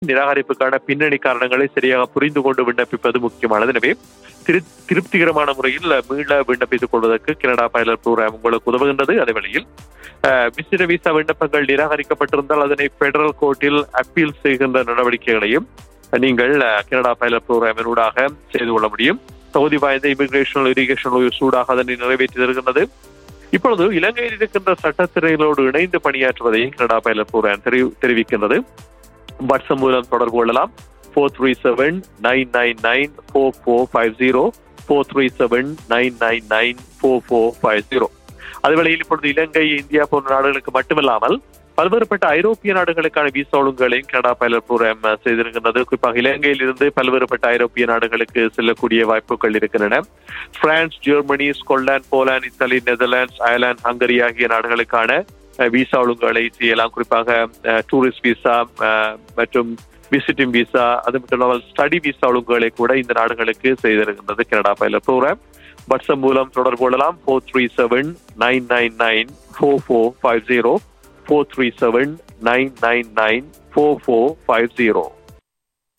நிராகரிப்புக்கான பின்னணி காரணங்களை சரியாக புரிந்து கொண்டு விண்ணப்பிப்பது முக்கியமானது எனவே திரு திருப்திகரமான முறையில் மீள விண்ணப்பித்துக் கொள்வதற்கு கனடா பைலட் ப்ரோக்ராம் உங்களுக்கு உதவுகின்றது அதே வேளையில் விசிற விசா விண்ணப்பங்கள் நிராகரிக்கப்பட்டிருந்தால் அதனை பெடரல் கோர்ட்டில் அப்பீல் செய்கின்ற நடவடிக்கைகளையும் நீங்கள் கனடா பைலட் ப்ரோக்ராமினூடாக செய்து கொள்ள முடியும் தகுதி வாய்ந்த இமிகிரேஷன் இரிகேஷன் சூடாக அதனை நிறைவேற்றி தருகின்றது இப்பொழுது இலங்கையில் இருக்கின்ற சட்டத்திரைகளோடு இணைந்து பணியாற்றுவதையும் கனடா பைலட் ப்ரோக்ராம் தெரிவிக்கின்றது வாட்ஸ்அப் மூலம் தொடர்பு கொள்ளலாம் four three seven nine nine nine four four five zero four three seven nine nine nine four four five zero அதுவேளையில் இப்பொழுது இலங்கை இந்தியா போன்ற நாடுகளுக்கு மட்டுமில்லாமல் பல்வேறுபட்ட ஐரோப்பிய நாடுகளுக்கான விசா ஒழுங்குகளையும் கனடா பைலட் ப்ரோக்ராம் செய்திருக்கின்றது குறிப்பாக இலங்கையில் இருந்து பல்வேறுபட்ட ஐரோப்பிய நாடுகளுக்கு செல்லக்கூடிய வாய்ப்புகள் இருக்கின்றன France Germany Scotland Poland Italy Netherlands Ireland Hungary ஆகிய நாடுகளுக்கான விசா ஒழுங்குகளை செய்யலாம் குறிப்பாக டூரிஸ்ட் விசா மற்றும் விசிட்டிங் விசா அது மட்டும் இல்லாமல் ஸ்டடி விசா ஒழுங்குகளை கூட இந்த நாடுகளுக்கு செய்திருக்கின்றது கனடா பைலட் ப்ரோக்ராம் வாட்ஸ்அப் மூலம் தொடர்பு கொள்ளலாம் four three seven nine nine nine four four five zero four three seven nine nine nine four four five zero